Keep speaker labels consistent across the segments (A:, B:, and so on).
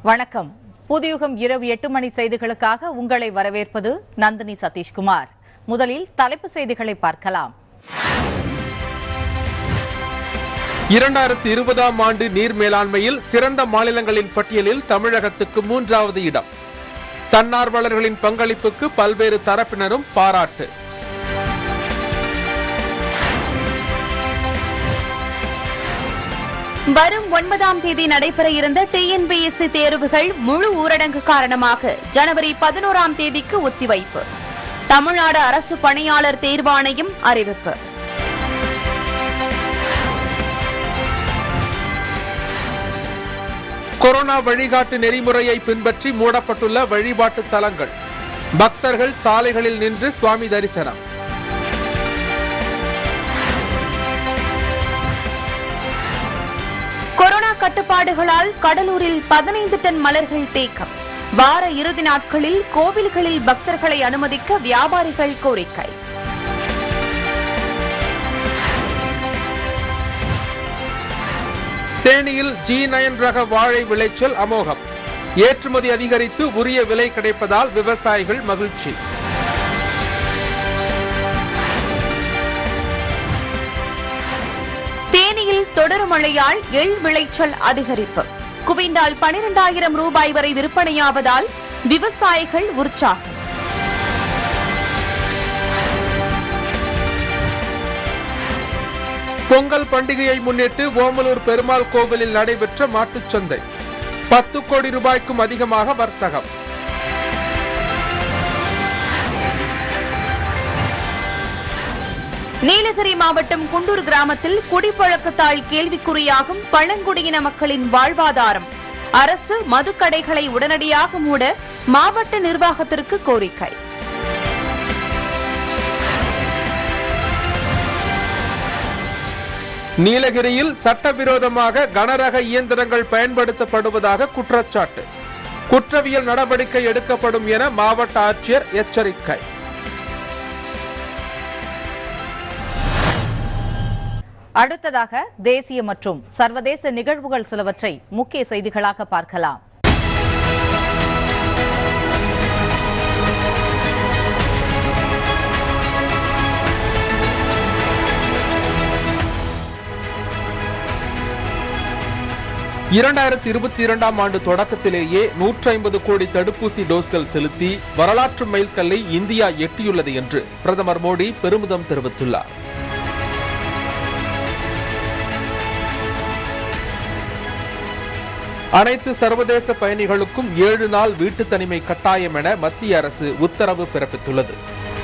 A: வணக்கம் புதியுகம் இரவு எட்டு மணி செய்திகளுக்காக உங்களை வரவேற்பது நந்தினி சதீஷ்குமார் முதலில் தலைப்புச் செய்திகளை பார்க்கலாம்
B: இரண்டாயிரத்தி இருபதாம் ஆண்டு நீர் மேலாண்மையில் சிறந்த மாநிலங்களின் பட்டியலில் தமிழகத்துக்கு மூன்றாவது இடம் தன்னார்வலர்களின் பங்களிப்புக்கு பல்வேறு தரப்பினரும் பாராட்டு
C: வரும் ஒன்பதாம் தேதி நடைபெற இருந்த டிஎன்பிஎஸ்சி தேர்வுகள் முழு ஊரடங்கு காரணமாக ஜனவரி பதினோராம் தேதிக்கு ஒத்திவைப்பு தமிழ்நாடு அரசு பணியாளர் தேர்வாணையம் அறிவிப்பு
B: கொரோனா வழிகாட்டு நெறிமுறையை பின்பற்றி மூடப்பட்டுள்ள வழிபாட்டு தலங்கள் பக்தர்கள் சாலைகளில் நின்று சுவாமி தரிசனம்
C: கொரோனா கட்டுப்பாடுகளால் கடலூரில் பதினைந்து டன் மலர்கள் தேக்கம் வார இறுதி நாட்களில் கோவில்களில் பக்தர்களை அனுமதிக்க வியாபாரிகள் கோரிக்கை
B: தேனியில் ஜி நயன் ரக வாழை விளைச்சல் அமோகம் ஏற்றுமதி அதிகரித்து உரிய விலை கிடைப்பதால் விவசாயிகள் மகிழ்ச்சி
C: தேனியில் தொடரும் மழையால் எள் விளைச்சல் அதிகரிப்பு குவிண்டால் பனிரெண்டாயிரம் ரூபாய் வரை விற்பனையாவதால் விவசாயிகள் உற்சாகம்
B: பொங்கல் பண்டிகையை முன்னிட்டு ஓமலூர் பெருமாள் கோவிலில் நடைபெற்ற மாட்டுச் சந்தை பத்து கோடி ரூபாய்க்கும் அதிகமாக வர்த்தகம்
C: நீலகிரி மாவட்டம் குண்டூர் கிராமத்தில் குடிப்பழக்கத்தால் கேள்விக்குறியாகும் பழங்குடியின மக்களின் வாழ்வாதாரம் அரசு மதுக்கடைகளை உடனடியாக மூட மாவட்ட நிர்வாகத்திற்கு கோரிக்கை
B: நீலகிரியில் சட்டவிரோதமாக கனரக இயந்திரங்கள் பயன்படுத்தப்படுவதாக குற்றச்சாட்டு குற்றவியல் நடவடிக்கை எடுக்கப்படும் என மாவட்ட ஆட்சியர் எச்சரிக்கை
A: அடுத்ததாக தேசிய மற்றும் சர்வதேச நிகழ்வுகள் சிலவற்றை முக்கிய செய்திகளாக பார்க்கலாம்
B: இரண்டாயிரத்தி இருபத்தி இரண்டாம் ஆண்டு தொடக்கத்திலேயே நூற்றி ஐம்பது கோடி தடுப்பூசி டோஸ்கள் செலுத்தி வரலாற்று மைல்கல்லை இந்தியா எட்டியுள்ளது என்று பிரதமர் மோடி பெருமிதம் தெரிவித்துள்ளார் அனைத்து சர்வதேச பயணிகளுக்கும் ஏழு நாள் வீட்டு தனிமை கட்டாயம் என மத்திய அரசு உத்தரவு பிறப்பித்துள்ளது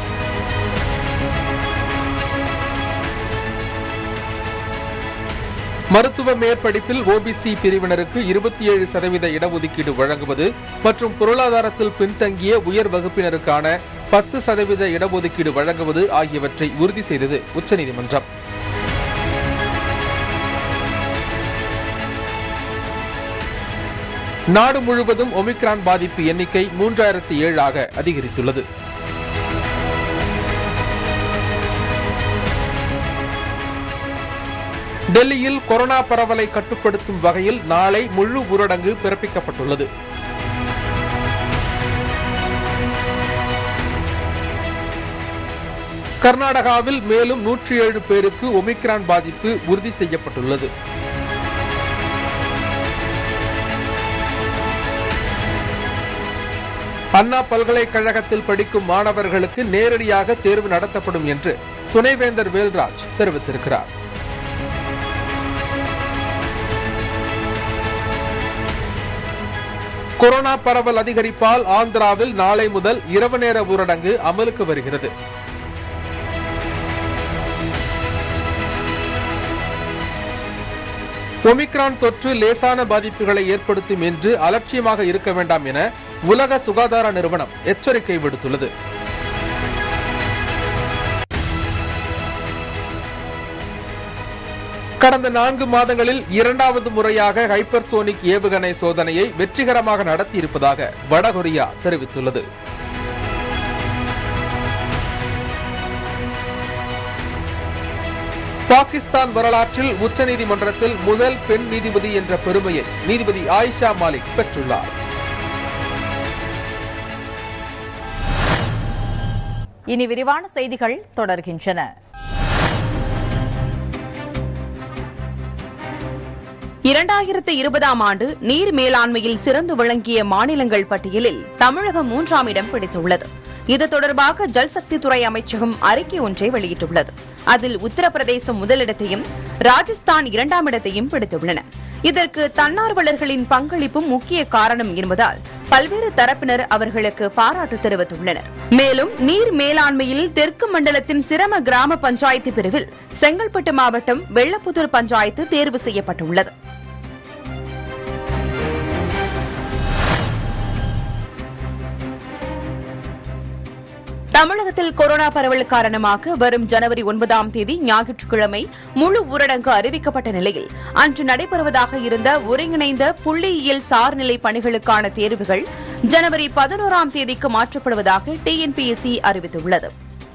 B: மருத்துவ மேற்படிப்பில் ஓபிசி பிரிவினருக்கு இருபத்தி ஏழு சதவீத இடஒதுக்கீடு வழங்குவது மற்றும் பொருளாதாரத்தில் பின்தங்கிய உயர் வகுப்பினருக்கான பத்து சதவீத இடஒதுக்கீடு வழங்குவது ஆகியவற்றை உறுதி செய்தது உச்சநீதிமன்றம் நாடு முழுவதும் ஒமிக்ரான் பாதிப்பு எண்ணிக்கை மூன்றாயிரத்தி ஏழாக அதிகரித்துள்ளது டெல்லியில் கொரோனா பரவலை கட்டுப்படுத்தும் வகையில் நாளை முழு ஊரடங்கு பிறப்பிக்கப்பட்டுள்ளது கர்நாடகாவில் மேலும் நூற்றி ஏழு பேருக்கு ஒமிக்ரான் பாதிப்பு உறுதி செய்யப்பட்டுள்ளது அண்ணா பல்கலைக்கழகத்தில் படிக்கும் மாணவர்களுக்கு நேரடியாக தேர்வு நடத்தப்படும் என்று துணைவேந்தர் வேல்ராஜ் தெரிவித்திருக்கிறார் கொரோனா பரவல் அதிகரிப்பால் ஆந்திராவில் நாளை முதல் இரவு நேர ஊரடங்கு அமலுக்கு வருகிறது ஒமிக்ரான் தொற்று லேசான பாதிப்புகளை ஏற்படுத்தும் என்று அலட்சியமாக இருக்க வேண்டாம் என உலக சுகாதார நிறுவனம் எச்சரிக்கை விடுத்துள்ளது கடந்த நான்கு மாதங்களில் இரண்டாவது முறையாக ஹைப்பர்சோனிக் ஏவுகணை சோதனையை வெற்றிகரமாக நடத்தியிருப்பதாக வடகொரியா தெரிவித்துள்ளது பாகிஸ்தான் வரலாற்றில் உச்சநீதிமன்றத்தில் முதல் பெண் நீதிபதி என்ற பெருமையை நீதிபதி ஆயிஷா மாலிக் பெற்றுள்ளார்
A: இனி விரிவான செய்திகள் தொடர்கின்றன
C: இரண்டாயிரத்து இருபதாம் ஆண்டு நீர் மேலாண்மையில் சிறந்து விளங்கிய மாநிலங்கள் பட்டியலில் தமிழகம் மூன்றாம் இடம் பிடித்துள்ளது இது தொடர்பாக ஜல்சக்தித்துறை அமைச்சகம் அறிக்கை ஒன்றை வெளியிட்டுள்ளது அதில் உத்தரப்பிரதேசம் முதலிடத்தையும் ராஜஸ்தான் இரண்டாம் இடத்தையும் பிடித்துள்ளன இதற்கு தன்னார்வலர்களின் பங்களிப்பும் முக்கிய காரணம் என்பதால் பல்வேறு தரப்பினர் அவர்களுக்கு பாராட்டு தெரிவித்துள்ளனர் மேலும் நீர் மேலாண்மையில் தெற்கு மண்டலத்தின் சிரம கிராம பஞ்சாயத்து பிரிவில் செங்கல்பட்டு மாவட்டம் வெள்ளப்புதூர் பஞ்சாயத்து தேர்வு செய்யப்பட்டுள்ளது தமிழகத்தில் கொரோனா பரவல் காரணமாக வரும் ஜனவரி ஒன்பதாம் தேதி ஞாயிற்றுக்கிழமை முழு ஊரடங்கு அறிவிக்கப்பட்ட நிலையில் அன்று நடைபெறுவதாக இருந்த ஒருங்கிணைந்த புள்ளியியல் சார்நிலை பணிகளுக்கான தேர்வுகள் ஜனவரி பதினோராம் தேதிக்கு மாற்றப்படுவதாக டிஎன்பிஎஸ்சி அறிவித்துள்ளது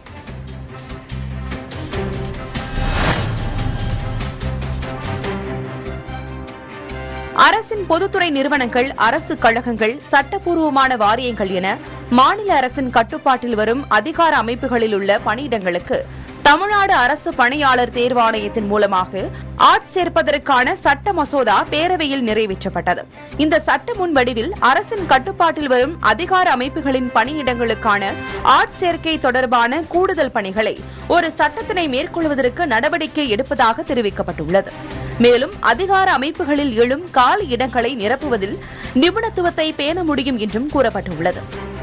C: அரசின் பொதுத்துறை நிறுவனங்கள் அரசு கழகங்கள் சட்டப்பூர்வமான வாரியங்கள் என மாநில அரசின் கட்டுப்பாட்டில் வரும் அதிகார அமைப்புகளில் உள்ள பணியிடங்களுக்கு தமிழ்நாடு அரசு பணியாளர் தேர்வாணையத்தின் மூலமாக ஆட்சேர்ப்பதற்கான சட்ட மசோதா பேரவையில் நிறைவேற்றப்பட்டது இந்த சட்ட முன்வடிவில் அரசின் கட்டுப்பாட்டில் வரும் அதிகார அமைப்புகளின் பணியிடங்களுக்கான ஆட்சேர்க்கை தொடர்பான கூடுதல் பணிகளை ஒரு சட்டத்தினை மேற்கொள்வதற்கு நடவடிக்கை எடுப்பதாக தெரிவிக்கப்பட்டுள்ளது மேலும் அதிகார அமைப்புகளில் எழும் காலி இடங்களை நிரப்புவதில் நிபுணத்துவத்தை பேண முடியும் என்றும் கூறப்பட்டுள்ளது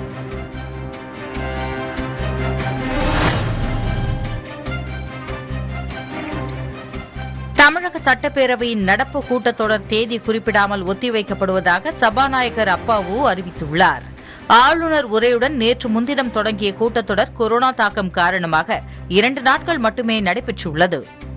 A: தமிழக சட்டப்பேரவையின் நடப்பு கூட்டத்தொடர் தேதி குறிப்பிடாமல் ஒத்திவைக்கப்படுவதாக சபாநாயகர் அப்பாவு அறிவித்துள்ளார் ஆளுநர் உரையுடன் நேற்று முன்தினம் தொடங்கிய கூட்டத்தொடர் கொரோனா தாக்கம் காரணமாக இரண்டு நாட்கள் மட்டுமே நடைபெற்றுள்ளது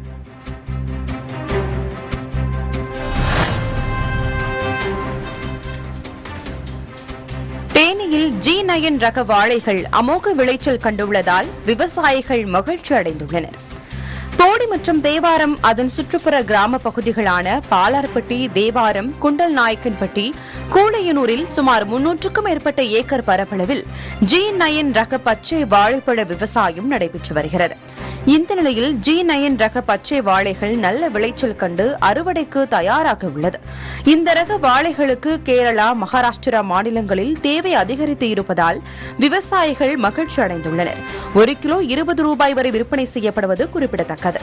C: தேனியில் ஜி நயன் ரக வாழைகள் அமோக விளைச்சல் கண்டுள்ளதால் விவசாயிகள் மகிழ்ச்சி அடைந்துள்ளனர் போடி மற்றும் தேவாரம் அதன் சுற்றுப்புற கிராம பகுதிகளான பாலார்பட்டி தேவாரம் குண்டல் நாயக்கன்பட்டி கூளையனூரில் சுமார் முன்னூற்றுக்கும் மேற்பட்ட ஏக்கர் பரப்பளவில் ஜி நயன் ரக பச்சை வாழைப்பழ விவசாயம் நடைபெற்று வருகிறது இந்த நிலையில் ஜி நயன் ரக பச்சை வாழைகள் நல்ல விளைச்சல் கண்டு அறுவடைக்கு தயாராக உள்ளது இந்த ரக வாழைகளுக்கு கேரளா மகாராஷ்டிரா மாநிலங்களில் தேவை அதிகரித்து இருப்பதால் விவசாயிகள் மகிழ்ச்சி அடைந்துள்ளனர் ஒரு கிலோ இருபது ரூபாய் வரை விற்பனை செய்யப்படுவது குறிப்பிடத்தக்கது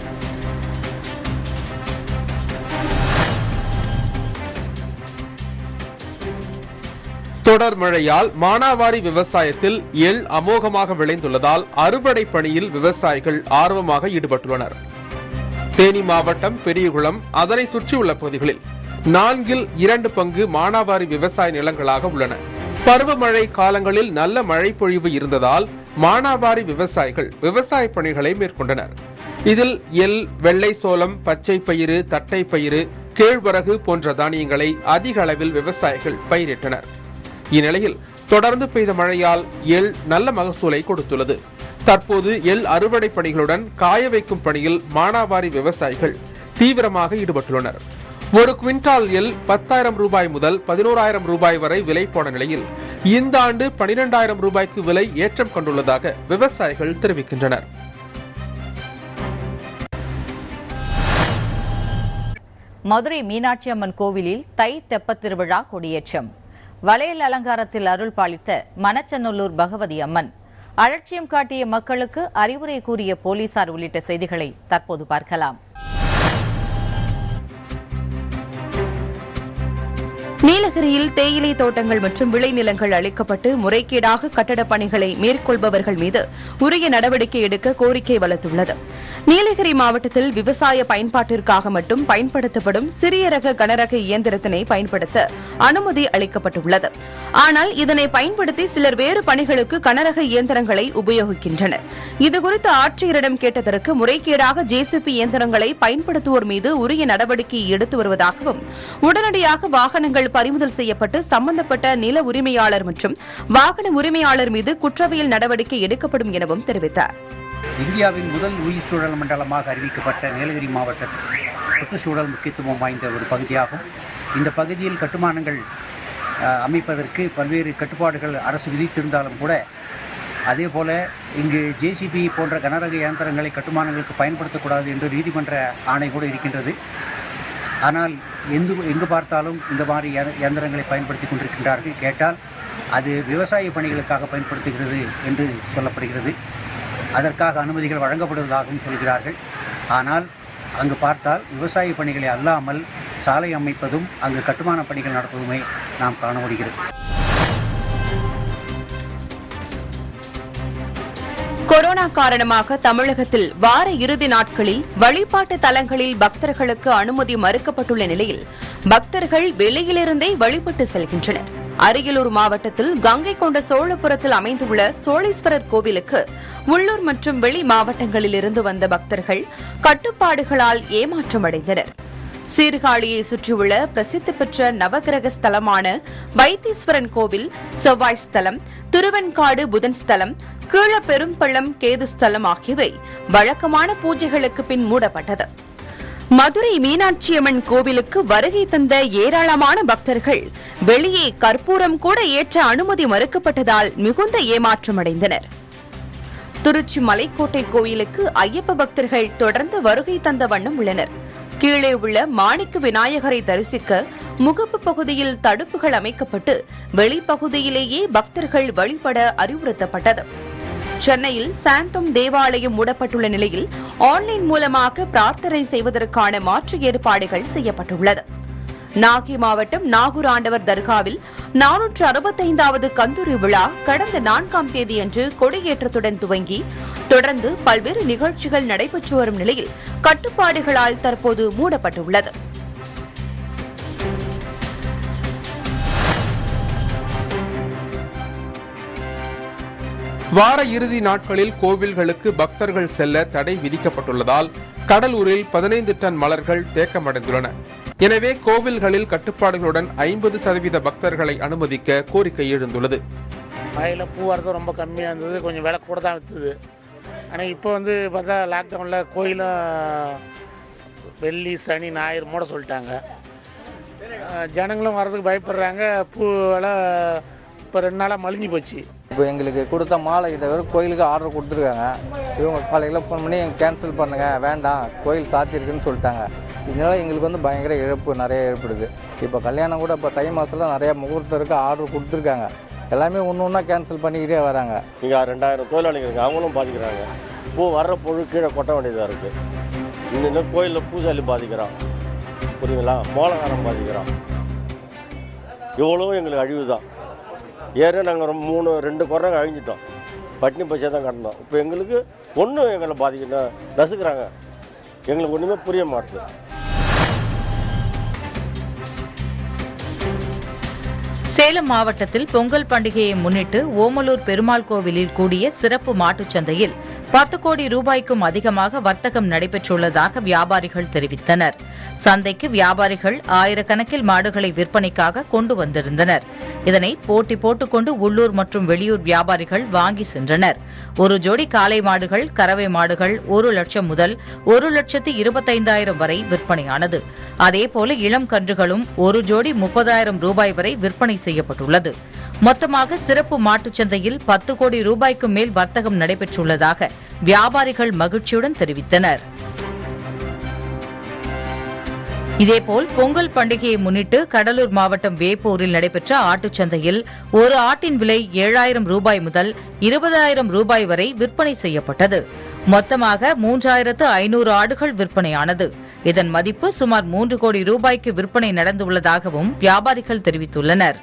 B: தொடர் மழையால் மானாவாரி விவசாயத்தில் எள் அமோகமாக விளைந்துள்ளதால் அறுவடை பணியில் விவசாயிகள் ஆர்வமாக ஈடுபட்டுள்ளனர் தேனி மாவட்டம் பெரியகுளம் அதனை சுற்றியுள்ள பகுதிகளில் நான்கில் இரண்டு பங்கு மானாவாரி விவசாய நிலங்களாக உள்ளன பருவமழை காலங்களில் நல்ல மழை பொழிவு இருந்ததால் மானாவாரி விவசாயிகள் விவசாய பணிகளை மேற்கொண்டனர் இதில் எள் வெள்ளை சோளம் பச்சை பயிறு தட்டை பயிறு கேழ்வரகு போன்ற தானியங்களை அதிக அளவில் விவசாயிகள் பயிரிட்டனர் இந்நிலையில் தொடர்ந்து பெய்த மழையால் எள் நல்ல மகசூலை கொடுத்துள்ளது தற்போது எள் அறுவடை பணிகளுடன் காய வைக்கும் பணியில் மானாவாரி விவசாயிகள் தீவிரமாக ஈடுபட்டுள்ளனர் ஒரு குவிண்டால் எள் பத்தாயிரம் ரூபாய் முதல் பதினோராயிரம் ரூபாய் வரை விலை போன நிலையில் இந்த ஆண்டு பனிரெண்டாயிரம் ரூபாய்க்கு விலை ஏற்றம் கொண்டுள்ளதாக விவசாயிகள் தெரிவிக்கின்றனர்
A: மதுரை மீனாட்சி அம்மன் கோவிலில் தை தெப்பத் திருவிழா கொடியேற்றம் வளையல் அலங்காரத்தில் அருள் பாலித்த மணச்சநல்லூர் பகவதி அம்மன் அலட்சியம் காட்டிய மக்களுக்கு அறிவுரை கூறிய போலீசார் உள்ளிட்ட செய்திகளை தற்போது பார்க்கலாம்
C: நீலகிரியில் தேயிலை தோட்டங்கள் மற்றும் விளைநிலங்கள் அளிக்கப்பட்டு முறைகேடாக கட்டடப் பணிகளை மேற்கொள்பவர்கள் மீது உரிய நடவடிக்கை எடுக்க கோரிக்கை வலுத்துள்ளது நீலகிரி மாவட்டத்தில் விவசாய பயன்பாட்டிற்காக மட்டும் பயன்படுத்தப்படும் சிறிய ரக கனரக இயந்திரத்தினை பயன்படுத்த அனுமதி அளிக்கப்பட்டுள்ளது ஆனால் இதனை பயன்படுத்தி சிலர் வேறு பணிகளுக்கு கனரக இயந்திரங்களை உபயோகிக்கின்றனர் இதுகுறித்து ஆட்சியரிடம் கேட்டதற்கு முறைகேடாக ஜேசிபி இயந்திரங்களை பயன்படுத்துவோர் மீது உரிய நடவடிக்கை எடுத்து வருவதாகவும் உடனடியாக வாகனங்கள் பறிமுதல் செய்யப்பட்டு சம்பந்தப்பட்ட நில உரிமையாளர் மற்றும் வாகன உரிமையாளர் மீது குற்றவியல் நடவடிக்கை எடுக்கப்படும் எனவும் தெரிவித்தார்
D: இந்தியாவின் முதல் உயிர்ச்சூழல் மண்டலமாக அறிவிக்கப்பட்ட நீலகிரி மாவட்ட சுற்றுச்சூழல் முக்கியத்துவம் வாய்ந்த ஒரு பகுதியாகும் இந்த பகுதியில் கட்டுமானங்கள் அஹ், அமைப்பதற்கு பல்வேறு கட்டுப்பாடுகள் அரசு விதித்திருந்தாலும் கூட அதே போல இங்கு ஜேசிபி போன்ற கனரக இயந்திரங்களை கட்டுமானங்களுக்கு பயன்படுத்தக்கூடாது என்று நீதிமன்ற ஆணை கூட இருக்கின்றது ஆனால் எந்து எங்கு பார்த்தாலும் இந்த மாதிரி இய- இயந்திரங்களை பயன்படுத்தி கொண்டிருக்கின்றார்கள் கேட்டால் அது விவசாய பணிகளுக்காக பயன்படுத்துகிறது என்று சொல்லப்படுகிறது அதற்காக அனுமதிகள் வழங்கப்படுவதாகவும் சொல்கிறார்கள் ஆனால் அங்கு பார்த்தால் விவசாய பணிகளை அல்லாமல் சாலை அமைப்பதும் அங்கு கட்டுமான பணிகள் நடப்பதுமே நாம் காண முடிகிறது
C: கொரோனா காரணமாக தமிழகத்தில் வார இறுதி நாட்களில் வழிபாட்டு தலங்களில் பக்தர்களுக்கு அனுமதி மறுக்கப்பட்டுள்ள நிலையில் பக்தர்கள் வெளியிலிருந்தே வழிபட்டு செல்கின்றனர் அரியலூர் மாவட்டத்தில் கங்கை கொண்ட சோழபுரத்தில் அமைந்துள்ள சோழீஸ்வரர் கோவிலுக்கு உள்ளூர் மற்றும் வெளி மாவட்டங்களில் இருந்து வந்த பக்தர்கள் கட்டுப்பாடுகளால் ஏமாற்றமடைந்தனர் சீர்காழியை சுற்றியுள்ள பிரசித்தி பெற்ற நவகிரக ஸ்தலமான வைத்தீஸ்வரன் கோவில் செவ்வாய் ஸ்தலம் திருவெண்காடு புதன் ஸ்தலம் கீழப்பெரும்பள்ளம் கேது ஸ்தலம் ஆகியவை வழக்கமான பூஜைகளுக்கு பின் மூடப்பட்டது மதுரை மீனாட்சியம்மன் கோவிலுக்கு வருகை தந்த ஏராளமான பக்தர்கள் வெளியே கற்பூரம் கூட ஏற்ற அனுமதி மறுக்கப்பட்டதால் மிகுந்த ஏமாற்றமடைந்தனர் திருச்சி மலைக்கோட்டை கோயிலுக்கு ஐயப்ப பக்தர்கள் தொடர்ந்து வருகை தந்த வண்ணம் உள்ளனர் கீழே உள்ள மாணிக்க விநாயகரை தரிசிக்க முகப்பு பகுதியில் தடுப்புகள் அமைக்கப்பட்டு வெளிப்பகுதியிலேயே பக்தர்கள் வழிபட அறிவுறுத்தப்பட்டது சென்னையில் சாந்தோம் தேவாலயம் மூடப்பட்டுள்ள நிலையில் ஆன்லைன் மூலமாக பிரார்த்தனை செய்வதற்கான மாற்று ஏற்பாடுகள் செய்யப்பட்டுள்ளது நாகை மாவட்டம் நாகூர் ஆண்டவர் தர்காவில் நானூற்று அறுபத்தைந்தாவது கந்தூரி விழா கடந்த நான்காம் தேதியன்று கொடியேற்றத்துடன் துவங்கி தொடர்ந்து பல்வேறு நிகழ்ச்சிகள் நடைபெற்று வரும் நிலையில் கட்டுப்பாடுகளால் தற்போது மூடப்பட்டுள்ளது
B: வார இறுதி நாட்களில் கோவில்களுக்கு பக்தர்கள் செல்ல தடை விதிக்கப்பட்டுள்ளதால் கடலூரில் பதினைந்து டன் மலர்கள் தேக்கமடைந்துள்ளன எனவே கோவில்களில் கட்டுப்பாடுகளுடன் ஐம்பது சதவீத பக்தர்களை அனுமதிக்க கோரிக்கை எழுந்துள்ளது
E: மழையில் பூ வரது ரொம்ப கம்மியாக இருந்தது கொஞ்சம் விலை கூட தான் விற்றுது ஆனால் இப்போ வந்து பார்த்தா லாக்டவுனில் கோயிலும் வெள்ளி சனி ஞாயிறு மூட சொல்லிட்டாங்க அஹ் ஜனங்களும் வரதுக்கு பயப்படுறாங்க பூ விலை இப்போ ரெண்டு நாளாக மலிஞ்சு போச்சு
F: இப்போ எங்களுக்கு கொடுத்த மாலை தவிர கோயிலுக்கு ஆர்டர் கொடுத்துருக்காங்க இவங்க காலையில் ஃபோன் பண்ணி கேன்சல் பண்ணுங்க வேண்டாம் கோயில் சாத்தியிருக்குன்னு சொல்லிட்டாங்க இதனால எங்களுக்கு வந்து பயங்கர இழப்பு நிறைய ஏற்படுது இப்போ கல்யாணம் கூட இப்போ தை மாதத்தில் நிறைய முகூர்த்தருக்கு ஆர்டர் கொடுத்துருக்காங்க எல்லாமே ஒன்று ஒன்றா கேன்சல் பண்ணிக்கிட்டே வராங்க
G: இங்கே ரெண்டாயிரம் தொழிலாளிகள் இருக்காங்க அவங்களும் பாதிக்கிறாங்க பூ வர்ற பொருள் கீழே கொட்ட வேண்டியதாக இருக்குது இன்னும் கோயிலில் பூசாலி பாதிக்கிறான் புரியுங்களா மோளகாரம் பாதிக்கிறான் இவ்வளவும் எங்களுக்கு அழிவு தான் ஏற்கனவே நாங்கள் ரொம்ப மூணு ரெண்டு குறைங்க அழிஞ்சிட்டோம் பட்டினி பச்சை தான் கட்டணும் இப்போ எங்களுக்கு ஒன்றும் எங்களை பாதிக்கணும் நசுக்கிறாங்க எங்களுக்கு ஒன்றுமே புரிய மாட்டுது
A: சேலம் மாவட்டத்தில் பொங்கல் பண்டிகையை முன்னிட்டு ஓமலூர் பெருமாள் கோவிலில் கூடிய சிறப்பு மாட்டுச் சந்தையில் பத்து கோடி ரூபாய்க்கும் அதிகமாக வர்த்தகம் நடைபெற்றுள்ளதாக வியாபாரிகள் தெரிவித்தனர் சந்தைக்கு வியாபாரிகள் ஆயிரக்கணக்கில் மாடுகளை விற்பனைக்காக கொண்டு வந்திருந்தனர் இதனை போட்டி போட்டுக்கொண்டு உள்ளூர் மற்றும் வெளியூர் வியாபாரிகள் வாங்கி சென்றனர் ஒரு ஜோடி காளை மாடுகள் கறவை மாடுகள் ஒரு லட்சம் முதல் ஒரு லட்சத்து இருபத்தைந்தாயிரம் வரை விற்பனையானது அதேபோல இளம் கன்றுகளும் ஒரு ஜோடி முப்பதாயிரம் ரூபாய் வரை விற்பனை செய்யப்பட்டுள்ளது மொத்தமாக சிறப்பு மாட்டுச் சந்தையில் பத்து கோடி ரூபாய்க்கு மேல் வர்த்தகம் நடைபெற்றுள்ளதாக வியாபாரிகள் மகிழ்ச்சியுடன் தெரிவித்தனர் இதேபோல் பொங்கல் பண்டிகையை முன்னிட்டு கடலூர் மாவட்டம் வேப்பூரில் நடைபெற்ற ஆட்டுச் சந்தையில் ஒரு ஆட்டின் விலை ஏழாயிரம் ரூபாய் முதல் இருபதாயிரம் ரூபாய் வரை விற்பனை செய்யப்பட்டது மொத்தமாக மூன்றாயிரத்து ஐநூறு ஆடுகள் விற்பனையானது இதன் மதிப்பு சுமார் மூன்று கோடி ரூபாய்க்கு விற்பனை நடந்துள்ளதாகவும் வியாபாரிகள் தெரிவித்துள்ளனர்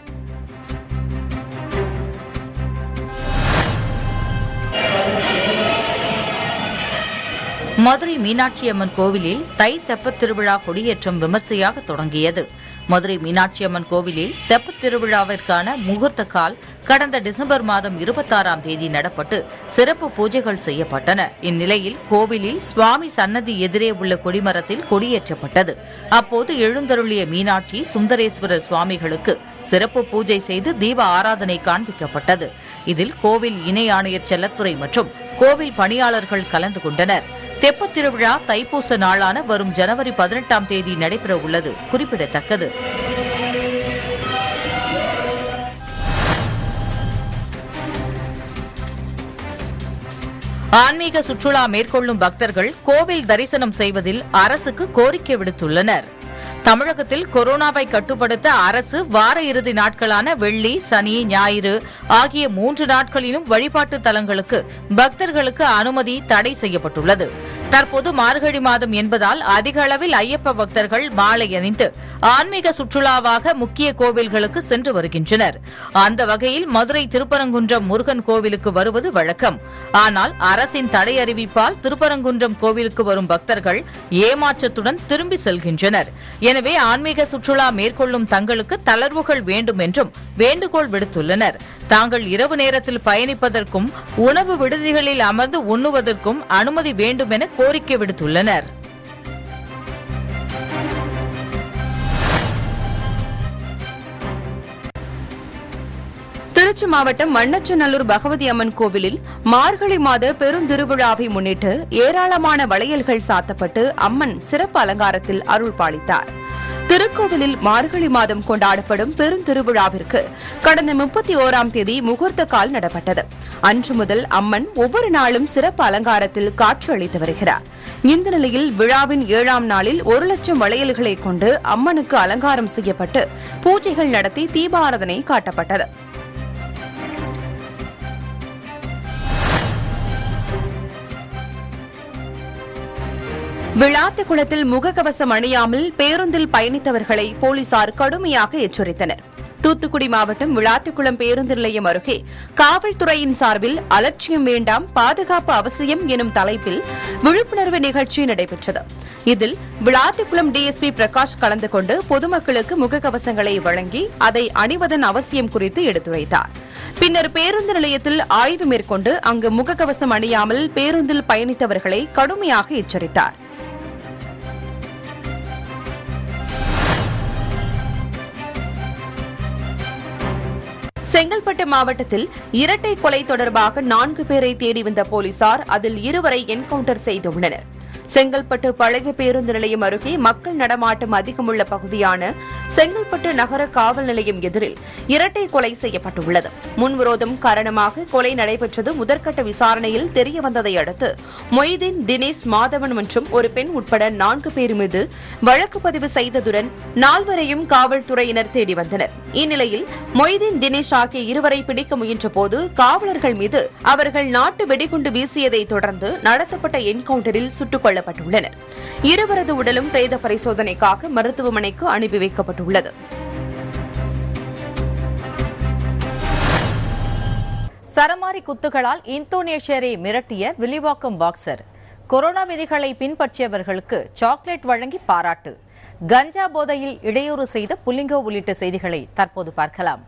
A: மதுரை மீனாட்சியம்மன் கோவிலில் தை தெப்பத் திருவிழா கொடியேற்றம் விமர்சையாக தொடங்கியது மதுரை மீனாட்சியம்மன் கோவிலில் தெப்பத் திருவிழாவிற்கான முகூர்த்த கால் கடந்த டிசம்பர் மாதம் இருபத்தாறாம் தேதி நடப்பட்டு சிறப்பு பூஜைகள் செய்யப்பட்டன இந்நிலையில் கோவிலில் சுவாமி சன்னதி எதிரே உள்ள கொடிமரத்தில் கொடியேற்றப்பட்டது அப்போது எழுந்தருளிய மீனாட்சி சுந்தரேஸ்வரர் சுவாமிகளுக்கு சிறப்பு பூஜை செய்து தீப ஆராதனை காண்பிக்கப்பட்டது இதில் கோவில் இணை ஆணையர் செல்லத்துறை மற்றும் கோவில் பணியாளர்கள் கலந்து கொண்டனர் தெப்பத் திருவிழா தைப்பூச நாளான வரும் ஜனவரி பதினெட்டாம் தேதி நடைபெற உள்ளது குறிப்பிடத்தக்கது ஆன்மீக சுற்றுலா மேற்கொள்ளும் பக்தர்கள் கோவில் தரிசனம் செய்வதில் அரசுக்கு கோரிக்கை விடுத்துள்ளனர் தமிழகத்தில் கொரோனாவை கட்டுப்படுத்த அரசு வார இறுதி நாட்களான வெள்ளி சனி ஞாயிறு ஆகிய மூன்று நாட்களிலும் வழிபாட்டு தலங்களுக்கு பக்தர்களுக்கு அனுமதி தடை செய்யப்பட்டுள்ளது தற்போது மார்கழி மாதம் என்பதால் அதிக அளவில் ஐயப்ப பக்தர்கள் மாலை அணிந்து ஆன்மீக சுற்றுலாவாக முக்கிய கோவில்களுக்கு சென்று வருகின்றனர் அந்த வகையில் மதுரை திருப்பரங்குன்றம் முருகன் கோவிலுக்கு வருவது வழக்கம் ஆனால் அரசின் தடை அறிவிப்பால் திருப்பரங்குன்றம் கோவிலுக்கு வரும் பக்தர்கள் ஏமாற்றத்துடன் திரும்பி செல்கின்றனர் எனவே ஆன்மீக சுற்றுலா மேற்கொள்ளும் தங்களுக்கு தளர்வுகள் வேண்டும் என்றும் வேண்டுகோள் விடுத்துள்ளனர் தாங்கள் இரவு நேரத்தில் பயணிப்பதற்கும் உணவு விடுதிகளில் அமர்ந்து உண்ணுவதற்கும் அனுமதி வேண்டும் என கோரிக்கை விடுத்துள்ளனர்
C: திருச்சி மாவட்டம் மண்ணச்சநல்லூர் பகவதி அம்மன் கோவிலில் மார்கழி மாத பெருந்திருவிழாவை முன்னிட்டு ஏராளமான வளையல்கள் சாத்தப்பட்டு அம்மன் சிறப்பு அலங்காரத்தில் அருள் பாலித்தார் திருக்கோவிலில் மார்கழி மாதம் கொண்டாடப்படும் பெருந்திருவிழாவிற்கு கடந்த முப்பத்தி ஓராம் தேதி முகூர்த்த கால் நடப்பட்டது அன்று முதல் அம்மன் ஒவ்வொரு நாளும் சிறப்பு அலங்காரத்தில் காட்சியளித்து வருகிறார் இந்த நிலையில் விழாவின் ஏழாம் நாளில் ஒரு லட்சம் வளையல்களை கொண்டு அம்மனுக்கு அலங்காரம் செய்யப்பட்டு பூஜைகள் நடத்தி தீபாராதனை காட்டப்பட்டது விளாத்திக்குளத்தில் முகக்கவசம் அணியாமல் பேருந்தில் பயணித்தவர்களை போலீசார் கடுமையாக எச்சரித்தனர் தூத்துக்குடி மாவட்டம் விளாத்திக்குளம் பேருந்து நிலையம் அருகே காவல்துறையின் சார்பில் அலட்சியம் வேண்டாம் பாதுகாப்பு அவசியம் எனும் தலைப்பில் விழிப்புணர்வு நிகழ்ச்சி நடைபெற்றது இதில் விளாத்திக்குளம் டிஎஸ்பி பிரகாஷ் கலந்து கொண்டு பொதுமக்களுக்கு முகக்கவசங்களை வழங்கி அதை அணிவதன் அவசியம் குறித்து எடுத்துரைத்தார் பின்னர் பேருந்து நிலையத்தில் ஆய்வு மேற்கொண்டு அங்கு முகக்கவசம் அணியாமல் பேருந்தில் பயணித்தவர்களை கடுமையாக எச்சரித்தார் செங்கல்பட்டு மாவட்டத்தில் இரட்டை கொலை தொடர்பாக நான்கு பேரை தேடி வந்த போலீசார் அதில் இருவரை என்கவுண்டர் செய்துள்ளனர் செங்கல்பட்டு பழைய பேருந்து நிலையம் அருகே மக்கள் நடமாட்டம் அதிகமுள்ள பகுதியான செங்கல்பட்டு நகர காவல் நிலையம் எதிரில் இரட்டை கொலை செய்யப்பட்டுள்ளது முன்விரோதம் காரணமாக கொலை நடைபெற்றது முதற்கட்ட விசாரணையில் தெரியவந்ததை அடுத்து மொய்தீன் தினேஷ் மாதவன் மற்றும் ஒரு பெண் உட்பட நான்கு பேர் மீது வழக்கு பதிவு செய்ததுடன் நால்வரையும் காவல்துறையினர் தேடி வந்தனர் இந்நிலையில் மொய்தீன் தினேஷ் ஆகிய இருவரை பிடிக்க முயன்றபோது காவலர்கள் மீது அவர்கள் நாட்டு வெடிகுண்டு வீசியதை தொடர்ந்து நடத்தப்பட்ட என்கவுண்டரில் சுட்டுக் கொல்லப்பட்டுள்ளனர் இருவரது உடலும் பிரேத பரிசோதனைக்காக மருத்துவமனைக்கு அனுப்பி வைக்கப்பட்டுள்ளது
A: சரமாரி குத்துகளால் இந்தோனேஷியரை மிரட்டிய வில்லிவாக்கம் பாக்சர் கொரோனா விதிகளை பின்பற்றியவர்களுக்கு சாக்லேட் வழங்கி பாராட்டு கஞ்சா போதையில் இடையூறு செய்த புல்லிங்கோ உள்ளிட்ட செய்திகளை தற்போது பார்க்கலாம்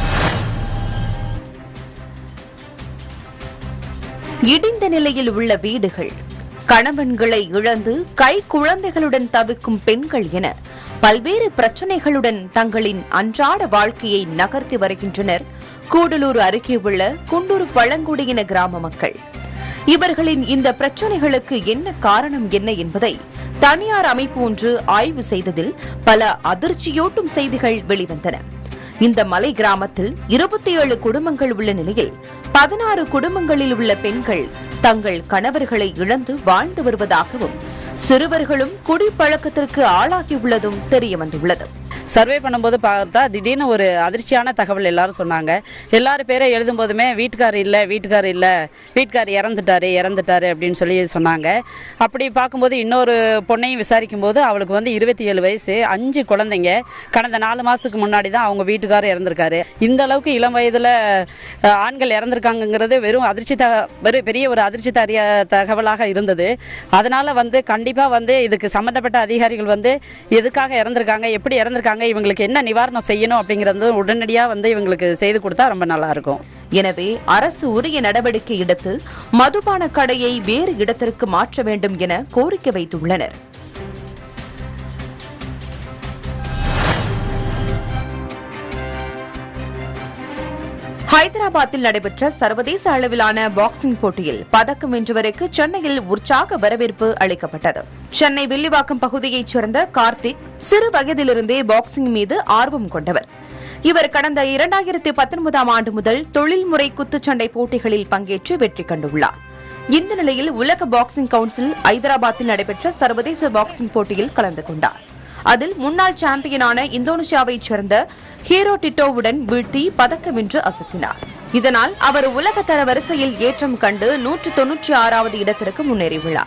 C: இடிந்த நிலையில் உள்ள வீடுகள் கணவன்களை இழந்து கை குழந்தைகளுடன் தவிக்கும் பெண்கள் என பல்வேறு பிரச்சனைகளுடன் தங்களின் அன்றாட வாழ்க்கையை நகர்த்தி வருகின்றனர் கூடலூர் அருகே உள்ள குண்டூர் பழங்குடியின கிராம மக்கள் இவர்களின் இந்த பிரச்சனைகளுக்கு என்ன காரணம் என்ன என்பதை தனியார் அமைப்பு ஒன்று ஆய்வு செய்ததில் பல அதிர்ச்சியூட்டும் செய்திகள் வெளிவந்தன இந்த மலை கிராமத்தில் இருபத்தி ஏழு குடும்பங்கள் உள்ள நிலையில் பதினாறு குடும்பங்களில் உள்ள பெண்கள் தங்கள் கணவர்களை இழந்து வாழ்ந்து வருவதாகவும் சிறுவர்களும் குடிப்பழக்கத்திற்கு ஆளாகியுள்ளதும் தெரியவந்துள்ளது
H: சர்வே பண்ணும்போது பார்த்தா திடீர்னு ஒரு அதிர்ச்சியான தகவல் எல்லாரும் சொன்னாங்க எல்லாரும் பேரை எழுதும் போதுமே வீட்டுக்கார் இல்லை வீட்டுக்கார் இல்லை வீட்டுக்கார் இறந்துட்டாரு இறந்துட்டாரு அப்படின்னு சொல்லி சொன்னாங்க அப்படி பார்க்கும்போது இன்னொரு பொண்ணையும் விசாரிக்கும் போது அவளுக்கு வந்து இருபத்தி ஏழு வயசு அஞ்சு குழந்தைங்க கடந்த நாலு மாசத்துக்கு முன்னாடி தான் அவங்க வீட்டுக்காரர் இறந்திருக்காரு இந்த அளவுக்கு இளம் வயதுல அஹ், ஆண்கள் இறந்திருக்காங்கங்கிறது வெறும் அதிர்ச்சி த வெறும் பெரிய ஒரு அதிர்ச்சி தரிய தகவலாக இருந்தது அதனால வந்து கண்டிப்பா வந்து இதுக்கு சம்பந்தப்பட்ட அதிகாரிகள் வந்து எதுக்காக இறந்திருக்காங்க எப்படி இறந்திருக்காங்க இருக்காங்க இவங்களுக்கு என்ன நிவாரணம் செய்யணும் அப்படிங்கிறது உடனடியாக வந்து இவங்களுக்கு செய்து கொடுத்தா ரொம்ப நல்லா இருக்கும்
C: எனவே அரசு உரிய நடவடிக்கை எடுத்து மதுபான கடையை வேறு இடத்திற்கு மாற்ற வேண்டும் என கோரிக்கை வைத்துள்ளனர் ஹைதராபாத்தில் நடைபெற்ற சர்வதேச அளவிலான பாக்ஸிங் போட்டியில் பதக்கம் வென்றவருக்கு சென்னையில் உற்சாக வரவேற்பு அளிக்கப்பட்டது சென்னை வில்லிவாக்கம் பகுதியைச் சேர்ந்த கார்த்திக் சிறு வயதிலிருந்தே பாக்ஸிங் மீது ஆர்வம் கொண்டவர் இவர் கடந்த இரண்டாயிரத்தி பத்தொன்பதாம் ஆண்டு முதல் தொழில்முறை குத்துச்சண்டை போட்டிகளில் பங்கேற்று வெற்றி கண்டுள்ளார் இந்த நிலையில் உலக பாக்ஸிங் கவுன்சில் ஐதராபாத்தில் நடைபெற்ற சர்வதேச பாக்ஸிங் போட்டியில் கலந்து கொண்டார் அதில் முன்னாள் சாம்பியனான இந்தோனேஷியாவைச் சேர்ந்த ஹீரோ டிட்டோவுடன் வீழ்த்தி பதக்கம் வென்று அசத்தினார் இதனால் அவர் உலகத்தர வரிசையில் ஏற்றம் கண்டு நூற்று தொன்னூற்றி ஆறாவது இடத்திற்கு முன்னேறியுள்ளார்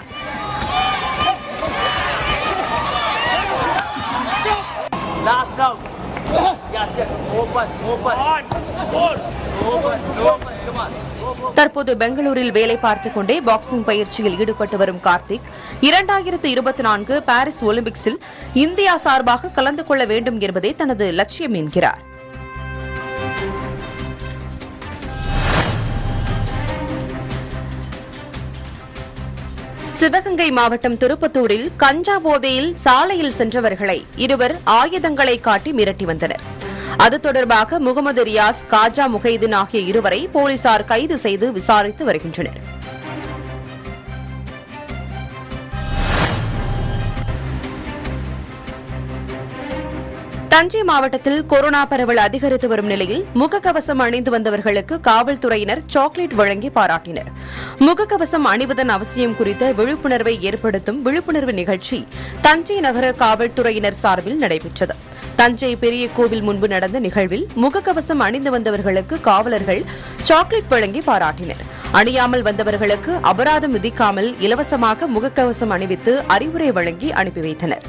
C: தற்போது பெங்களூரில் வேலை பார்த்துக் கொண்டே பாக்ஸிங் பயிற்சியில் ஈடுபட்டு வரும் கார்த்திக் இரண்டாயிரத்து இருபத்தி நான்கு பாரிஸ் ஒலிம்பிக்ஸில் இந்தியா சார்பாக கலந்து கொள்ள வேண்டும் என்பதே தனது லட்சியம் என்கிறார் சிவகங்கை மாவட்டம் திருப்பத்தூரில் கஞ்சா போதையில் சாலையில் சென்றவர்களை இருவர் ஆயுதங்களை காட்டி மிரட்டி வந்தனர் அது தொடர்பாக முகமது ரியாஸ் காஜா முகைதீன் ஆகிய இருவரை போலீசார் கைது செய்து விசாரித்து வருகின்றனர் தஞ்சை மாவட்டத்தில் கொரோனா பரவல் அதிகரித்து வரும் நிலையில் முகக்கவசம் அணிந்து வந்தவர்களுக்கு காவல்துறையினர் சாக்லேட் வழங்கி பாராட்டினர் முகக்கவசம் அணிவதன் அவசியம் குறித்த விழிப்புணர்வை ஏற்படுத்தும் விழிப்புணர்வு நிகழ்ச்சி தஞ்சை நகர காவல்துறையினர் சார்பில் நடைபெற்றது தஞ்சை பெரிய கோவில் முன்பு நடந்த நிகழ்வில் முகக்கவசம் அணிந்து வந்தவர்களுக்கு காவலர்கள் சாக்லேட் வழங்கி பாராட்டினர் அணியாமல் வந்தவர்களுக்கு அபராதம் விதிக்காமல் இலவசமாக முகக்கவசம் அணிவித்து அறிவுரை வழங்கி அனுப்பி வைத்தனர்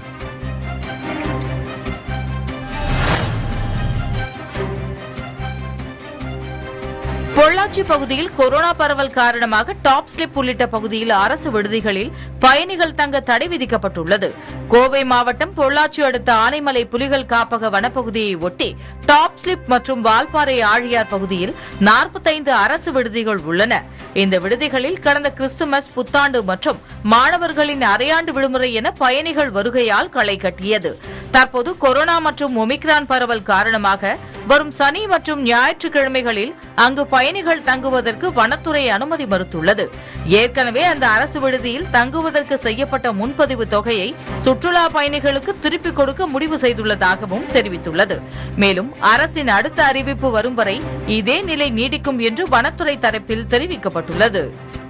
A: பொள்ளாச்சி பகுதியில் கொரோனா பரவல் காரணமாக டாப் ஸ்லிப் உள்ளிட்ட பகுதியில் அரசு விடுதிகளில் பயணிகள் தங்க தடை விதிக்கப்பட்டுள்ளது கோவை மாவட்டம் பொள்ளாச்சி அடுத்த ஆனைமலை புலிகள் காப்பக வனப்பகுதியை ஒட்டி டாப் ஸ்லிப் மற்றும் வால்பாறை ஆழியார் பகுதியில் நாற்பத்தைந்து அரசு விடுதிகள் உள்ளன இந்த விடுதிகளில் கடந்த கிறிஸ்துமஸ் புத்தாண்டு மற்றும் மாணவர்களின் அரையாண்டு விடுமுறை என பயணிகள் வருகையால் களை கட்டியது தற்போது கொரோனா மற்றும் ஒமிக்ரான் பரவல் காரணமாக வரும் சனி மற்றும் ஞாயிற்றுக்கிழமைகளில் அங்கு பயணிகள் தங்குவதற்கு வனத்துறை அனுமதி மறுத்துள்ளது ஏற்கனவே அந்த அரசு விடுதியில் தங்குவதற்கு செய்யப்பட்ட முன்பதிவு தொகையை சுற்றுலா பயணிகளுக்கு திருப்பிக் கொடுக்க முடிவு செய்துள்ளதாகவும் தெரிவித்துள்ளது மேலும் அரசின் அடுத்த அறிவிப்பு வரும் வரை இதே நிலை நீடிக்கும் என்று வனத்துறை தரப்பில் தெரிவிக்கப்பட்டுள்ளது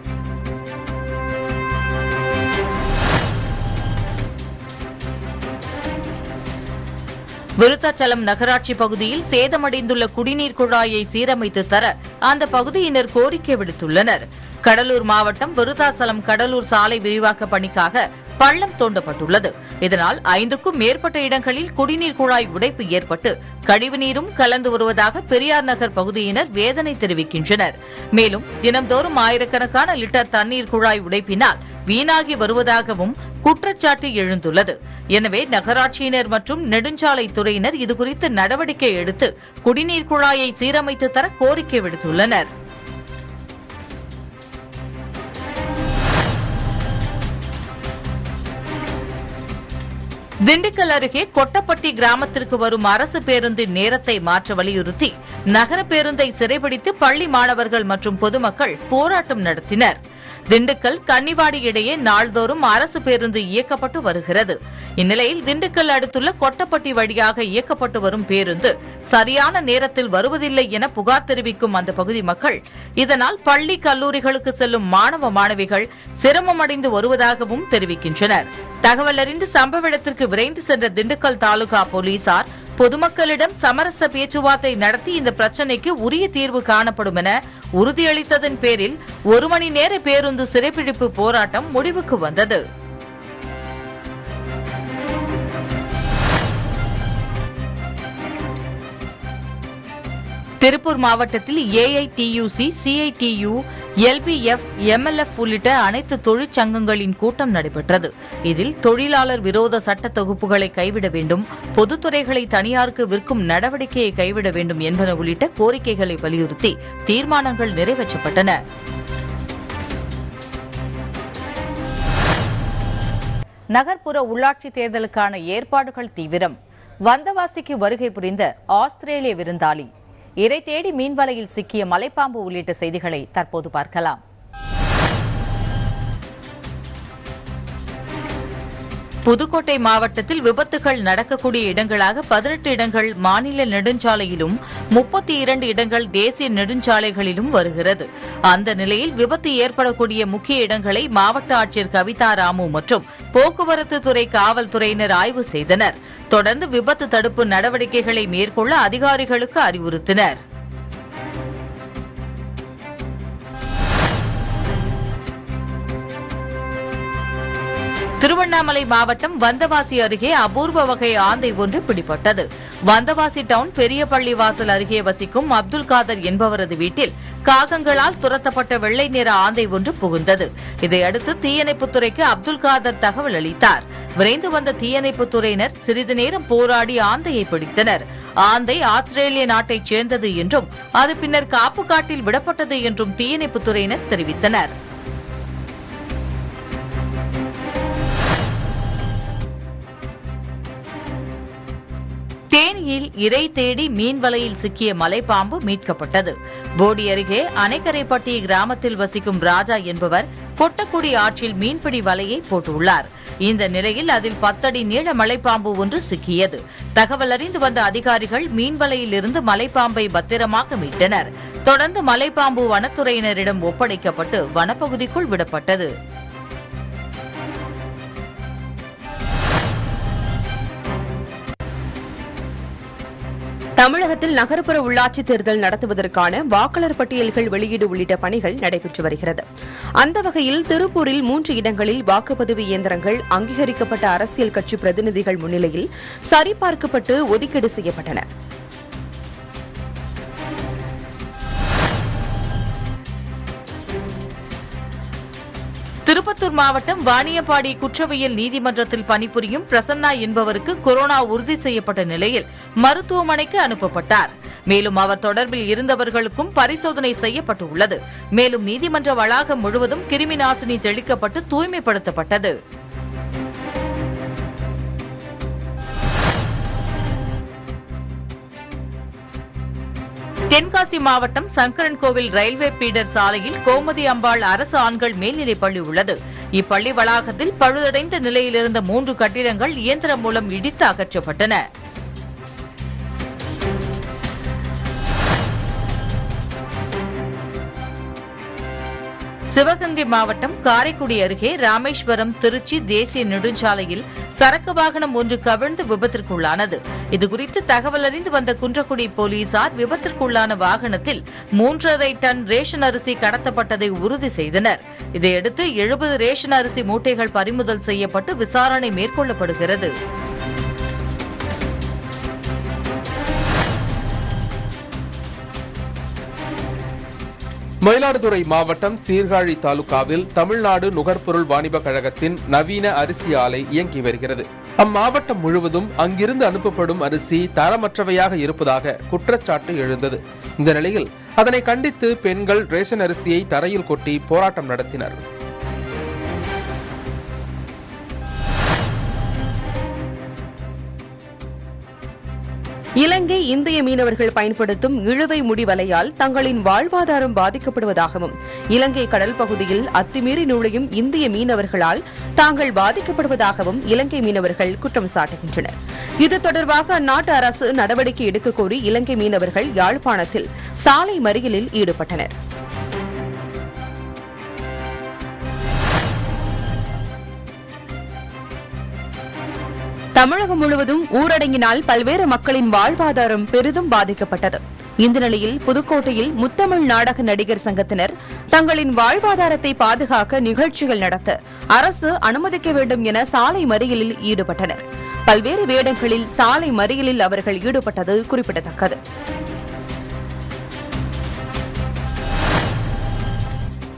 A: விருத்தாச்சலம் நகராட்சி பகுதியில் சேதமடைந்துள்ள குடிநீர் குழாயை சீரமைத்து தர அந்த பகுதியினர் கோரிக்கை விடுத்துள்ளனர் கடலூர் மாவட்டம் விருத்தாசலம் கடலூர் சாலை விரிவாக்க பணிக்காக பள்ளம் தோண்டப்பட்டுள்ளது இதனால் ஐந்துக்கும் மேற்பட்ட இடங்களில் குடிநீர் குழாய் உடைப்பு ஏற்பட்டு கழிவுநீரும் கலந்து வருவதாக பெரியார் நகர் பகுதியினர் வேதனை தெரிவிக்கின்றனர் மேலும் தினம்தோறும் ஆயிரக்கணக்கான லிட்டர் தண்ணீர் குழாய் உடைப்பினால் வீணாகி வருவதாகவும் குற்றச்சாட்டு எழுந்துள்ளது எனவே நகராட்சியினர் மற்றும் நெடுஞ்சாலை துறையினர் இதுகுறித்து நடவடிக்கை எடுத்து குடிநீர் குழாயை சீரமைத்து தர கோரிக்கை விடுத்துள்ளனர் திண்டுக்கல் அருகே கொட்டப்பட்டி கிராமத்திற்கு வரும் அரசு பேருந்தின் நேரத்தை மாற்ற வலியுறுத்தி நகர பேருந்தை சிறைபிடித்து பள்ளி மாணவர்கள் மற்றும் பொதுமக்கள் போராட்டம் நடத்தினர் திண்டுக்கல் கன்னிவாடி இடையே நாள்தோறும் அரசு பேருந்து இயக்கப்பட்டு வருகிறது இந்நிலையில் திண்டுக்கல் அடுத்துள்ள கொட்டப்பட்டி வழியாக இயக்கப்பட்டு வரும் பேருந்து சரியான நேரத்தில் வருவதில்லை என புகார் தெரிவிக்கும் அந்த பகுதி மக்கள் இதனால் பள்ளி கல்லூரிகளுக்கு செல்லும் மாணவ மாணவிகள் சிரமமடைந்து வருவதாகவும் தெரிவிக்கின்றனர் தகவல் அறிந்து சம்பவ இடத்திற்கு விரைந்து சென்ற திண்டுக்கல் தாலுகா போலீசார் பொதுமக்களிடம் சமரச பேச்சுவார்த்தை நடத்தி இந்த பிரச்சினைக்கு உரிய தீர்வு காணப்படும் என உறுதியளித்ததன் பேரில் ஒரு மணி நேர பேருந்து சிறைப்பிடிப்பு போராட்டம் முடிவுக்கு வந்தது திருப்பூர் மாவட்டத்தில் ஏஐடியூசி சிஐடியு எல்பிஎஃப் எம்எல்எஃப் உள்ளிட்ட அனைத்து தொழிற்சங்கங்களின் கூட்டம் நடைபெற்றது இதில் தொழிலாளர் விரோத சட்ட தொகுப்புகளை கைவிட வேண்டும் பொதுத்துறைகளை தனியாருக்கு விற்கும் நடவடிக்கையை கைவிட வேண்டும் என்பன உள்ளிட்ட கோரிக்கைகளை வலியுறுத்தி தீர்மானங்கள் நிறைவேற்றப்பட்டன நகர்ப்புற உள்ளாட்சி தேர்தலுக்கான ஏற்பாடுகள் தீவிரம் வந்தவாசிக்கு வருகை புரிந்த ஆஸ்திரேலிய விருந்தாளி இறை தேடி மீன்வலையில் சிக்கிய மலைப்பாம்பு உள்ளிட்ட செய்திகளை தற்போது பார்க்கலாம் புதுக்கோட்டை மாவட்டத்தில் விபத்துகள் நடக்கக்கூடிய இடங்களாக பதினெட்டு இடங்கள் மாநில நெடுஞ்சாலையிலும் முப்பத்தி இரண்டு இடங்கள் தேசிய நெடுஞ்சாலைகளிலும் வருகிறது அந்த நிலையில் விபத்து ஏற்படக்கூடிய முக்கிய இடங்களை மாவட்ட ஆட்சியர் கவிதா ராமு மற்றும் போக்குவரத்து துறை காவல்துறையினர் ஆய்வு செய்தனர் தொடர்ந்து விபத்து தடுப்பு நடவடிக்கைகளை மேற்கொள்ள அதிகாரிகளுக்கு அறிவுறுத்தினர் திருவண்ணாமலை மாவட்டம் வந்தவாசி அருகே அபூர்வ வகை ஆந்தை ஒன்று பிடிபட்டது வந்தவாசி டவுன் பெரிய பள்ளிவாசல் அருகே வசிக்கும் அப்துல் காதர் என்பவரது வீட்டில் காகங்களால் துரத்தப்பட்ட வெள்ளை நிற ஆந்தை ஒன்று புகுந்தது இதையடுத்து தீயணைப்புத்துறைக்கு அப்துல் காதர் தகவல் அளித்தார் விரைந்து வந்த தீயணைப்புத்துறையினர் சிறிது நேரம் போராடி ஆந்தையை பிடித்தனர் ஆந்தை ஆஸ்திரேலிய நாட்டைச் சேர்ந்தது என்றும் அது பின்னர் காப்பு காட்டில் விடப்பட்டது என்றும் தீயணைப்புத்துறையினர் தெரிவித்தனர் தேனியில் இறை தேடி மீன் வலையில் சிக்கிய மலைப்பாம்பு மீட்கப்பட்டது போடி அருகே அணைக்கரைப்பட்டி கிராமத்தில் வசிக்கும் ராஜா என்பவர் கொட்டக்குடி ஆற்றில் மீன்பிடி வலையை போட்டுள்ளார் இந்த நிலையில் அதில் பத்தடி நீள மலைப்பாம்பு ஒன்று சிக்கியது தகவல் அறிந்து வந்த அதிகாரிகள் மீன் வலையில் இருந்து மலைப்பாம்பை பத்திரமாக மீட்டனர் தொடர்ந்து மலைப்பாம்பு வனத்துறையினரிடம் ஒப்படைக்கப்பட்டு வனப்பகுதிக்குள் விடப்பட்டது
C: தமிழகத்தில் நகர்ப்புற உள்ளாட்சி தேர்தல் நடத்துவதற்கான வாக்காளர் பட்டியல்கள் வெளியீடு உள்ளிட்ட பணிகள் நடைபெற்று வருகிறது அந்த வகையில் திருப்பூரில் மூன்று இடங்களில் வாக்குப்பதிவு இயந்திரங்கள் அங்கீகரிக்கப்பட்ட அரசியல் கட்சி பிரதிநிதிகள் முன்னிலையில் சரிபார்க்கப்பட்டு ஒதுக்கீடு செய்யப்பட்டன
A: திருப்பத்தூர் மாவட்டம் வாணியம்பாடி குற்றவியல் நீதிமன்றத்தில் பணிபுரியும் பிரசன்னா என்பவருக்கு கொரோனா உறுதி செய்யப்பட்ட நிலையில் மருத்துவமனைக்கு அனுப்பப்பட்டார் மேலும் அவர் தொடர்பில் இருந்தவர்களுக்கும் பரிசோதனை செய்யப்பட்டுள்ளது மேலும் நீதிமன்ற வளாகம் முழுவதும் கிருமி நாசினி தெளிக்கப்பட்டு தூய்மைப்படுத்தப்பட்டது தென்காசி மாவட்டம் சங்கரன் கோவில் ரயில்வே பீடர் சாலையில் கோமதி அம்பாள் அரசு ஆண்கள் மேல்நிலைப் பள்ளி உள்ளது இப்பள்ளி வளாகத்தில் பழுதடைந்த நிலையில் இருந்த மூன்று கட்டிடங்கள் இயந்திரம் மூலம் இடித்து அகற்றப்பட்டன சிவகங்கை மாவட்டம் காரைக்குடி அருகே ராமேஸ்வரம் திருச்சி தேசிய நெடுஞ்சாலையில் சரக்கு வாகனம் ஒன்று கவிழ்ந்து விபத்திற்குள்ளானது இதுகுறித்து தகவல் அறிந்து வந்த குன்றக்குடி போலீசார் விபத்திற்குள்ளான வாகனத்தில் மூன்றரை டன் ரேஷன் அரிசி கடத்தப்பட்டதை உறுதி செய்தனர் இதையடுத்து எழுபது ரேஷன் அரிசி மூட்டைகள் பறிமுதல் செய்யப்பட்டு விசாரணை மேற்கொள்ளப்படுகிறது
B: மயிலாடுதுறை மாவட்டம் சீர்காழி தாலுகாவில் தமிழ்நாடு நுகர்பொருள் வாணிப கழகத்தின் நவீன அரிசி ஆலை இயங்கி வருகிறது அம்மாவட்டம் முழுவதும் அங்கிருந்து அனுப்பப்படும் அரிசி தரமற்றவையாக இருப்பதாக குற்றச்சாட்டு எழுந்தது இந்த நிலையில் அதனை கண்டித்து பெண்கள் ரேஷன் அரிசியை தரையில் கொட்டி போராட்டம் நடத்தினர்
C: இலங்கை இந்திய மீனவர்கள் பயன்படுத்தும் இழுவை முடி வலையால் தங்களின் வாழ்வாதாரம் பாதிக்கப்படுவதாகவும் இலங்கை கடல் பகுதியில் அத்துமீறி நுழையும் இந்திய மீனவர்களால் தாங்கள் பாதிக்கப்படுவதாகவும் இலங்கை மீனவர்கள் குற்றம் சாட்டுகின்றனர் இது தொடர்பாக அந்நாட்டு அரசு நடவடிக்கை எடுக்கக் கோரி இலங்கை மீனவர்கள் யாழ்ப்பாணத்தில் சாலை மறியலில் ஈடுபட்டனர் தமிழகம் முழுவதும் ஊரடங்கினால் பல்வேறு மக்களின் வாழ்வாதாரம் பெரிதும் பாதிக்கப்பட்டது இந்த நிலையில் புதுக்கோட்டையில் முத்தமிழ் நாடக நடிகர் சங்கத்தினர் தங்களின் வாழ்வாதாரத்தை பாதுகாக்க நிகழ்ச்சிகள் நடத்த அரசு அனுமதிக்க வேண்டும் என சாலை மறியலில் ஈடுபட்டனர் பல்வேறு வேடங்களில் சாலை மறியலில் அவர்கள் ஈடுபட்டது குறிப்பிடத்தக்கது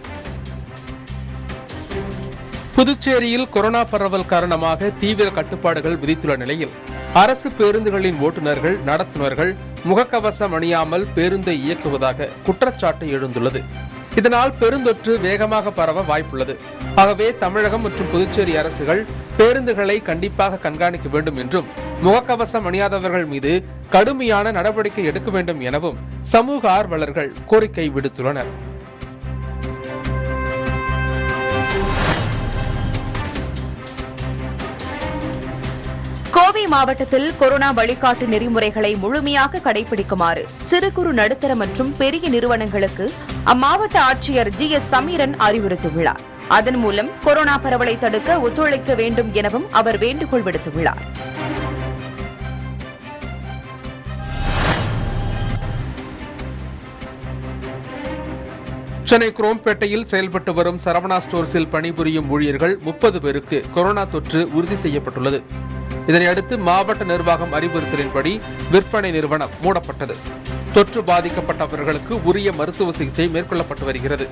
B: புதுச்சேரியில் கொரோனா பரவல் காரணமாக தீவிர கட்டுப்பாடுகள் விதித்துள்ள நிலையில் அரசு பேருந்துகளின் ஓட்டுநர்கள் நடத்துனர்கள் முகக்கவசம் அணியாமல் பேருந்தை இயக்குவதாக குற்றச்சாட்டு எழுந்துள்ளது இதனால் பெருந்தொற்று வேகமாக பரவ வாய்ப்புள்ளது ஆகவே தமிழகம் மற்றும் புதுச்சேரி அரசுகள் பேருந்துகளை கண்டிப்பாக கண்காணிக்க வேண்டும் என்றும் முகக்கவசம் அணியாதவர்கள் மீது கடுமையான நடவடிக்கை எடுக்க வேண்டும் எனவும் சமூக ஆர்வலர்கள் கோரிக்கை விடுத்துள்ளனர்
C: கோவை மாவட்டத்தில் கொரோனா வழிகாட்டு நெறிமுறைகளை முழுமையாக கடைபிடிக்குமாறு சிறு குறு நடுத்தர மற்றும் பெரிய நிறுவனங்களுக்கு அம்மாவட்ட ஆட்சியர் ஜி எஸ் சமீரன் அறிவுறுத்தியுள்ளார் அதன் மூலம் கொரோனா பரவலை தடுக்க ஒத்துழைக்க வேண்டும் எனவும் அவர் வேண்டுகோள் விடுத்துள்ளார்
B: சென்னை குரோம்பேட்டையில் செயல்பட்டு வரும் சரவணா ஸ்டோர்ஸில் பணிபுரியும் ஊழியர்கள் முப்பது பேருக்கு கொரோனா தொற்று உறுதி செய்யப்பட்டுள்ளது இதனையடுத்து மாவட்ட நிர்வாகம் அறிவுறுத்தலின்படி விற்பனை நிறுவனம் மூடப்பட்டது தொற்று பாதிக்கப்பட்டவர்களுக்கு உரிய மருத்துவ சிகிச்சை மேற்கொள்ளப்பட்டு வருகிறது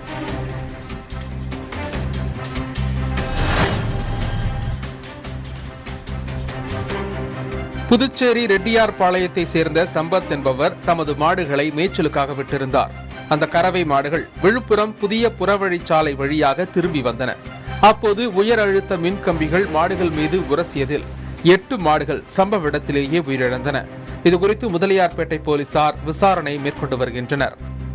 B: புதுச்சேரி ரெட்டியார் பாளையத்தை சேர்ந்த சம்பத் என்பவர் தமது மாடுகளை மேய்ச்சலுக்காக விட்டிருந்தார் அந்த கறவை மாடுகள் விழுப்புரம் புதிய புறவழிச்சாலை வழியாக திரும்பி வந்தன அப்போது உயர் அழுத்த மின் கம்பிகள் மாடுகள் மீது உரசியதில் எட்டு மாடுகள் சம்பவ இடத்திலேயே உயிரிழந்தன இதுகுறித்து முதலியார்பேட்டை போலீசார் விசாரணை மேற்கொண்டு வருகின்றனர்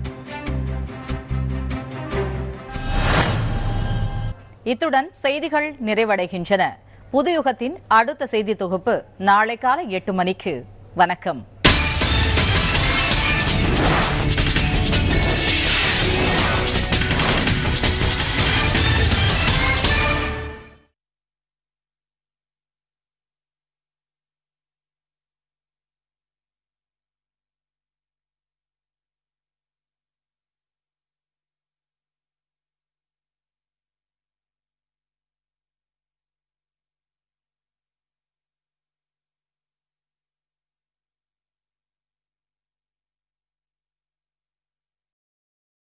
A: இத்துடன் செய்திகள் நிறைவடைகின்றன புதுயுகத்தின் அடுத்த செய்தி தொகுப்பு நாளை காலை எட்டு மணிக்கு வணக்கம்